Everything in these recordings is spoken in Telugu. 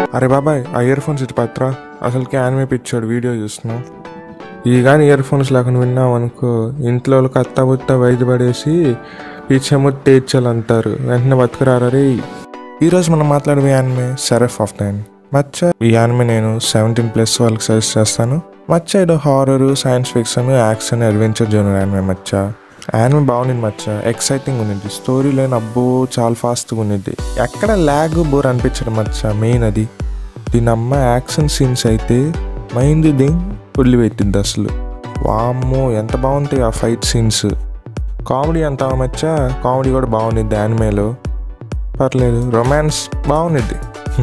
అరే బాబాయ్ ఆ ఇయర్ ఫోన్స్ ఇటు పత్రా అసలుకి యానిమే పిచ్చాడు వీడియో చూస్తున్నాం ఈ కానీ ఇయర్ ఫోన్స్ లేకుండా విన్నాం అనుకో ఇంట్లో వాళ్ళకి అత్త బుత్త వైద్య పడేసి పిచ్చము తేర్చాలంటారు వెంటనే బతుకురారా రే ఈరోజు మనం మాట్లాడే యానిమే సెరఫ్ ఆఫ్ దైన్ మచ్చ ఈ యానిమే నేను సెవెంటీన్ ప్లస్ వాళ్ళకి సజెస్ట్ చేస్తాను మచ్చ ఇది horror science fiction action adventure genre anime మచ్చ యానిమే బాగుంది మచ్చ ఎక్సైటింగ్ ఉన్నది స్టోరీ లైన్ అబ్బో చాలా ఫాస్ట్గా ఉన్నది ఎక్కడ ల్యాగ్ బోర్ అనిపించడం మచ్చ మెయిన్ అది దీని అమ్మ యాక్షన్ సీన్స్ అయితే మైండ్ దింగ్ పుల్లి పెట్టింది అసలు వామ్మో ఎంత బాగుంటాయి ఆ ఫైట్ సీన్స్ కామెడీ అంత మచ్చ కామెడీ కూడా బాగుండిద్ది యానిమేలో పర్లేదు రొమాన్స్ బాగుండిద్ది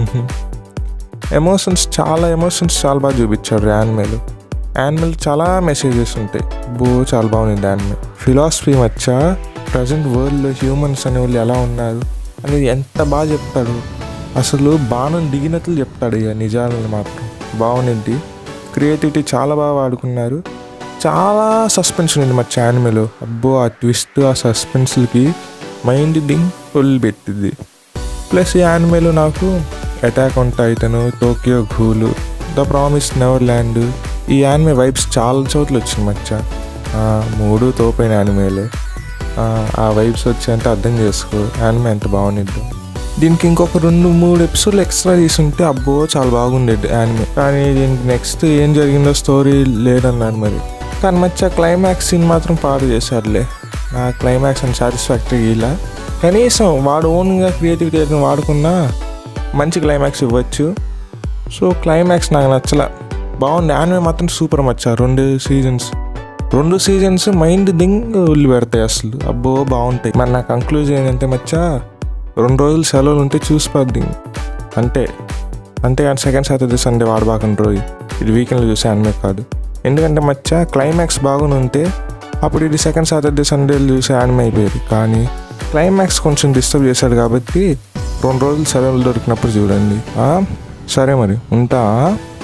ఎమోషన్స్ చాలా ఎమోషన్స్ చాలా బాగా చూపించాడు యానిమేలో యానిమల్ చాలా మెసేజెస్ ఉంటాయి బో చాలా బాగుంది యానిమే ఫిలాసఫీ మచ్చ ప్రజెంట్ వరల్డ్లో హ్యూమన్స్ అనే వాళ్ళు ఎలా ఉన్నారు అనేది ఎంత బాగా చెప్తాడు అసలు బాణం దిగినట్లు చెప్తాడు ఇక నిజాలను మాత్రం బాగుంది క్రియేటివిటీ చాలా బాగా వాడుకున్నారు చాలా సస్పెన్షన్ ఉంది మా యానిమేలో అబ్బో ఆ ట్విస్ట్ ఆ సస్పెన్స్లకి మైండ్ దింగ్ ఫుల్ పెట్టింది ప్లస్ ఈ యానిమేలో నాకు Attack on Titan Tokyo Ghoul The Promise Neverland ఈ యానిమే వైబ్స్ చాలా చోట్ల వచ్చింది మచ్చ ఆ, మూడు తోపైన యానిమేలే ఆ, ఆ వైబ్స్ వచ్చాయంటే అర్థం చేసుకో యానిమే ఎంత బాగుండిద్దు దీనికి ఇంకొక రెండు మూడు ఎపిసోడ్లు ఎక్స్ట్రా తీసుంటే అబ్బో చాలా బాగుండేది యానిమే కానీ దీనికి నెక్స్ట్ ఏం జరిగిందో స్టోరీ లేదన్నాను మరి కానీ మచ్చ క్లైమాక్స్ సీన్ మాత్రం పాడు చేశారులే నా క్లైమాక్స్ అని సాటిస్ఫాక్టరీ ఇలా కనీసం వాడు ఓన్గా క్రియేటివిటీ వాడుకున్నా మంచి క్లైమాక్స్ ఇవ్వచ్చు సో క్లైమాక్స్ నాకు నచ్చల బాగుంది యానిమే మాత్రం సూపర్ మచ్చా రెండు సీజన్స్ రెండు సీజన్స్ మైండ్ దింగ్ ఉల్లి పెడతాయి అసలు అబ్బో బాగుంటాయి మరి నా కంక్లూజన్ ఏంటంటే మచ్చా రెండు రోజులు సెలవులు ఉంటే చూసిపోద్ది అంతే అంతేగాని సెకండ్ సాటర్డే సండే వాడబాకండి రోజు ఇది వీకెండ్లో చూసే యానిమే కాదు ఎందుకంటే మచ్చా క్లైమాక్స్ బాగుని ఉంటే అప్పుడు ఇది సెకండ్ సాటర్డే సండేలు చూసే యానిమే అయిపోయేది కానీ క్లైమాక్స్ కొంచెం డిస్టర్బ్ చేశాడు కాబట్టి రెండు రోజులు సెలవులు దొరికినప్పుడు చూడండి ఆ? సరే మరి ఉంటా